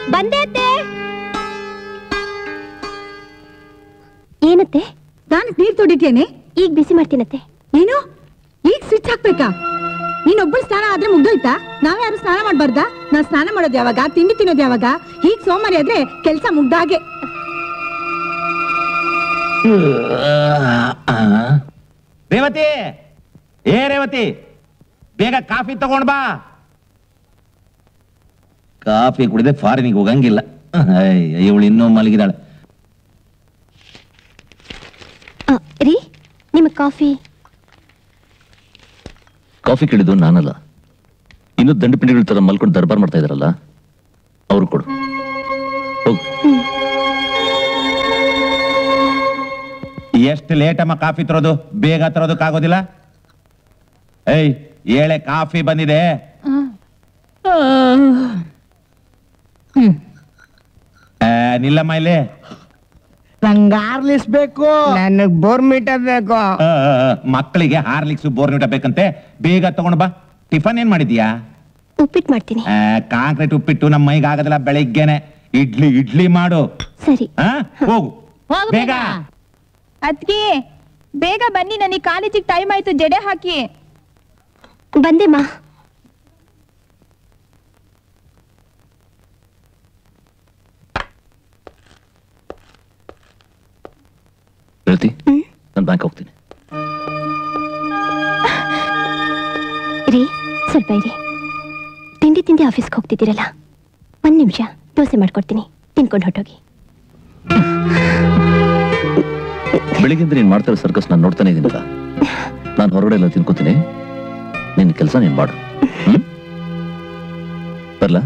ಬಂದೆ ಅತ್ತೆ ಏನತ್ತೆ ನಾನು ನೀರ್ ತೊಡಿತೇನೆ ಈಗ ಬಿಸಿ ಮಾಡ್ತೀನತ್ತೆ ಏನು ಈಗ ಸ್ವಿಚ್ ಹಾಕ್ಬೇಕಾ ನೀನೊಬ್ಬಳು ಸ್ನಾನ ಆದ್ರೆ ಮುಗ್ದೋಯ್ತಾ ನಾವ್ಯಾರು ಸ್ನಾನ ಮಾಡ್ಬಾರ್ದಾ ನಾನ್ ಸ್ನಾನ ಮಾಡೋದು ಯಾವಾಗ ತಿಂಡಿ ತಿನ್ನೋದು ಯಾವಾಗ ಹೀಗ್ ಸೋಮಾರಿ ಆದ್ರೆ ಕೆಲ್ಸ ಮುಗ್ದಾಗೆ ರೇವತಿ ಏ ರೇವತಿ ಬೇಗ ಕಾಫಿ ತಗೊಂಡ್ ಬಾ ಕಾಫಿ ಕುಡಿದೆ ಫಾರಿನಿಗೆ ಹೋಗಂಗಿಲ್ಲ ಇವಳು ಇನ್ನೂ ಮಲಗಿದಾಳೆ ಆ, ರೀ ನಿಮ್ಮ ಕಾಫಿ ಕಾಫಿ ಕೇಳಿದ್ದು ನಾನಲ್ಲ ಇನ್ನು ದಂಡು ಪಿಂಡಿಗಳ ತರ ಮಲ್ಕೊಂಡು ದರ್ಬಾರ್ ಮಾಡ್ತಾ ಇದಾರಲ್ಲ ಅವ್ರು ಕೊಡು ಹೋಗು ಎಷ್ಟು ಲೇಟ್ ಅಮ್ಮ ಕಾಫಿ ತರೋದು ಬೇಗ ತರೋದಕ್ಕಾಗೋದಿಲ್ಲ ಏಯ್ ಏಳೆ ಕಾಫಿ ಬಂದಿದೆ ಆ, ನಿಲ್ಲಮ್ಮ ಇಲ್ಲಿ ನಂಗೆ ಆರ್ಲಿಸ್ ಬೇಕು ನನಗ್ ಬೋರ್ಮಿಟ ಬೇಕು ಆ, ಆ, ಆ, ಮಕ್ಕಳಿಗೆ ಹಾರ್ಲಿಕ್ಸ್ ಬೋರ್ನಿಟ ಬೇಕಂತೆ ಬೇಗ ತಗೊಂಡ್ ಬಾ ಟಿಫನ್ ಏನ್ ಮಾಡಿದ್ಯಾ ಉಪ್ಪಿಟ್ಟು ಮಾಡ್ತೀನಿ ಆ, ಕಾಂಕ್ರೀಟ್ ಉಪ್ಪಿಟ್ಟು ನಮ್ಮ ಮೈಗೆ ಆಗೋದಿಲ್ಲ ಬೆಳಿಗ್ಗೆನೆ ಇಡ್ಲಿ ಇಡ್ಲಿ ಮಾಡು ಸರಿ ಆ, ಹೋಗು ಬೇಗ ಅದ್ಕಿ ಬೇಗ ಬನ್ನಿ ನನಗೆ ಕಾಲೇಜಿಗೆ ಟೈಮ್ ಆಯ್ತು ಜಡೆ ಹಾಕಿ ಬಂದೆಮ್ಮ ಹೇಳ್ತಿ ನಾನು ಬ್ಯಾಂಕ್ ಹೋಗ್ತೀನಿ ರೀ ಸ್ವಲ್ಪ ಇರಿ ತಿಂಡಿ ತಿಂಡಿ ಆಫೀಸ್ಗೆ ಹೋಗ್ತಿದ್ದೀರಲ್ಲ ಒಂದ್ ನಿಮಿಷ ದೋಸೆ ಮಾಡ್ಕೊಡ್ತೀನಿ ತಿನ್ಕೊಂಡು ಹೊಟ್ಟೋಗಿ ಬೆಳಿಗ್ಗೆಂದ ನೀನ್ ಮಾಡ್ತಾ ಇರೋ ಸರ್ಕಸ್ ನಾನು ನೋಡ್ತಾನೆ ಇದೀನಲ್ಲ ನಾನು ಹೊರಗಡೆ ಎಲ್ಲ ತಿನ್ಕೋತೀನಿ ನಿನ್ ಕೆಲಸ ನೀನ್ ಮಾಡು ಹ್ಮ್ ಬರ್ಲಾ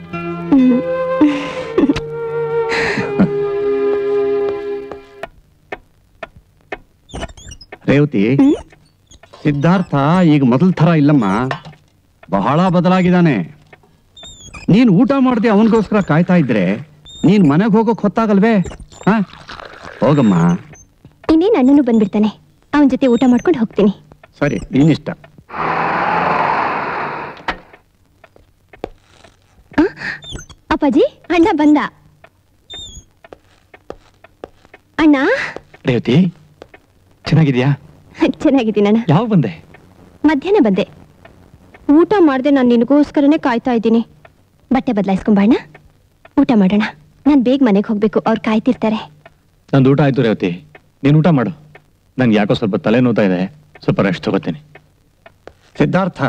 ರೇವತಿ ಸಿದ್ಧಾರ್ಥ ಈಗ ಮೊದಲ ಥರ ಇಲ್ಲಮ್ಮ ಬಹಳ ಬದಲಾಗಿದ್ದಾನೆ ನೀನ್ ಊಟ ಮಾಡದೆ ಅವನಿಗೋಸ್ಕರ ಕಾಯ್ತಾ ಇದ್ರೆ ನೀನ್ ಮನೆಗೆ ಹೋಗೋಕ್ ಹೊತ್ತಾಗಲ್ವೇ ಹಾ ಹೋಗಮ್ಮ ಇನ್ನೇನು ಅಣ್ಣನು ಬಂದ್ಬಿಡ್ತಾನೆ ಅವನ ಜೊತೆ ಊಟ ಮಾಡ್ಕೊಂಡು ಹೋಗ್ತೀನಿ ಸರಿ ನೀನಿಷ್ಟ ಅಪ್ಪಾಜಿ ಅಣ್ಣ ಬಂದ ಅಣ್ಣ ರೇವತಿ ಚೆನ್ನಾಗಿದ್ಯಾ ಚೆನ್ನಾಗಿದ್ದೀನಣ್ಣ ಯಾವ ಬಂದೆ ಮಧ್ಯಾಹ್ನ ಬಂದೆ ಊಟ ಮಾಡದೆ ನಾನು ನಿನಗೋಸ್ಕರನೇ ಕಾಯ್ತಾ ಇದ್ದೀನಿ ಬಟ್ಟೆ ಬದಲಾಯಿಸ್ಕೊಂಬಾಣ ಊಟ ಮಾಡೋಣ ನಾನು ಬೇಗ ಮನೆಗೆ ಹೋಗ್ಬೇಕು ಅವ್ರು ಕಾಯ್ತಿರ್ತಾರೆ ನಂದು ಊಟ ಆಯ್ತು ರೇವತಿ ನೀನ್ ಊಟ ಮಾಡು ನನ್ಗೆ ಯಾಕೋ ಸ್ವಲ್ಪ ತಲೆ ನೋತಾ ಇದೆ ಸ್ವಲ್ಪ ರೆಸ್ಟ್ ತಗೋತೀನಿ ಸಿದ್ಧಾರ್ಥ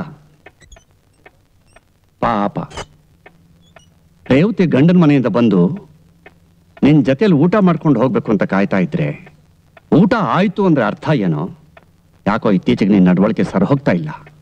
ಪಾಪ ರೇವತಿ ಗಂಡನ ಮನೆಯಿಂದ ಬಂದು ನಿನ್ ಜೊತೆಲಿ ಊಟ ಮಾಡ್ಕೊಂಡು ಹೋಗ್ಬೇಕು ಅಂತ ಕಾಯ್ತಾ ಇದ್ರೆ ಊಟ ಆಯ್ತು ಅಂದ್ರೆ ಅರ್ಥ ಏನೋ ಯಾಕೋ ಇತ್ತೀಚೆಗೆ ನಿನ್ನ ನಡವಳಿಕೆ ಸರ್ ಹೋಗ್ತಾ ಇಲ್ಲ